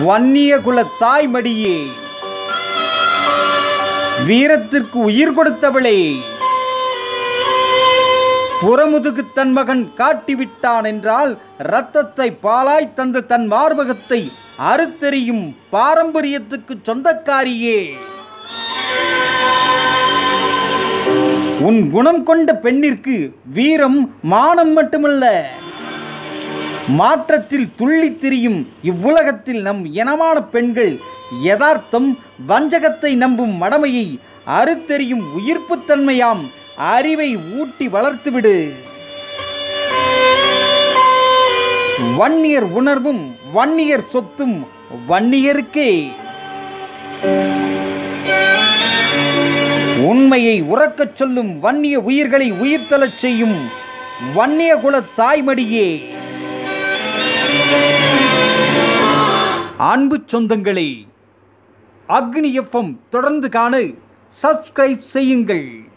வன்னிய குல தாய்மடியே வீரத்திற்கு உயிர் கொடுத்தவளே புறமுதுகு தன் மகன் காட்டிவிட்டான் என்றால் இரத்தத்தை பாலாய் தந்த தன் மார்பகத்தை அறுத்தெறியும் பாரம்பரியத்துக்கு சொந்தக்காரியே உன் குணம் கொண்ட பெண்ணிற்கு வீரம் மானம் மட்டுமல்ல மாற்றத்தில் துள்ளித் திரியும் இவ்வுலகத்தில் நம் இனமான பெண்கள் யதார்த்தம் வஞ்சகத்தை நம்பும் மடமையை அறுத்தெறியும் உயிர்ப்புத்தன்மையாம் அறிவை ஊட்டி வளர்த்துவிடு வன்னியர் உணர்வும் வன்னியர் சொத்தும் வன்னியருக்கே உண்மையை உறக்கச் சொல்லும் வன்னிய உயிர்களை உயிர்த்தலச் செய்யும் வன்னிய குல தாய்மடியே அன்பு சொந்தங்களே அக்னி எஃப்எம் தொடர்ந்து காண சப்ஸ்கிரைப் செய்யுங்கள்